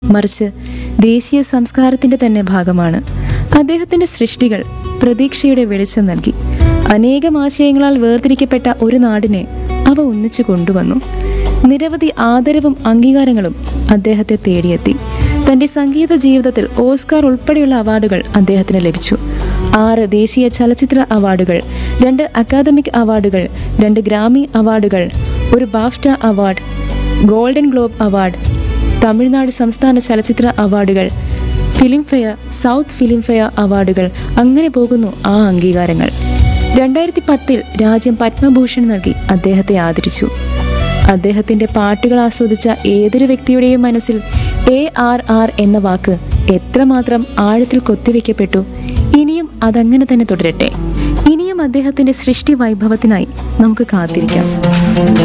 മറിച്ച് ദേശീയ സംസ്കാരത്തിന്റെ തന്നെ ഭാഗമാണ് അദ്ദേഹത്തിന്റെ സൃഷ്ടികൾ പ്രതീക്ഷയുടെ വെളിച്ചം നൽകി അനേകം ആശയങ്ങളാൽ വേർതിരിക്കപ്പെട്ട ഒരു നാടിനെ അവ ഒന്നിച്ചു കൊണ്ടുവന്നു നിരവധി ആദരവും അംഗീകാരങ്ങളും അദ്ദേഹത്തെ തേടിയെത്തി തന്റെ സംഗീത ജീവിതത്തിൽ ഓസ്കാർ ഉൾപ്പെടെയുള്ള അവാർഡുകൾ അദ്ദേഹത്തിന് ലഭിച്ചു ആറ് ദേശീയ ചലച്ചിത്ര അവാർഡുകൾ രണ്ട് അക്കാദമിക് അവാർഡുകൾ രണ്ട് ഗ്രാമി അവാർഡുകൾ ഒരു BAFTA award golden globe award Tamil Nadu സംസ്ഥാന ചലച്ചിത്ര അവാർഡുകൾ Filmfare south Filmfare അവാർഡുകൾ അങ്ങനെ പോകുന്നു ആ അംഗീകാരങ്ങൾ രണ്ടായിരത്തി പത്തിൽ രാജ്യം പത്മഭൂഷൺ നൽകി അദ്ദേഹത്തെ ആദരിച്ചു അദ്ദേഹത്തിന്റെ പാട്ടുകൾ ആസ്വദിച്ച ഏതൊരു വ്യക്തിയുടെയും മനസ്സിൽ എ ആർ ആർ എന്ന വാക്ക് എത്രമാത്രം ആഴത്തിൽ കൊത്തിവെക്കപ്പെട്ടു ഇനിയും അതങ്ങനെ തന്നെ തുടരട്ടെ ഇനിയും അദ്ദേഹത്തിന്റെ സൃഷ്ടി വൈഭവത്തിനായി നമുക്ക് കാത്തിരിക്കാം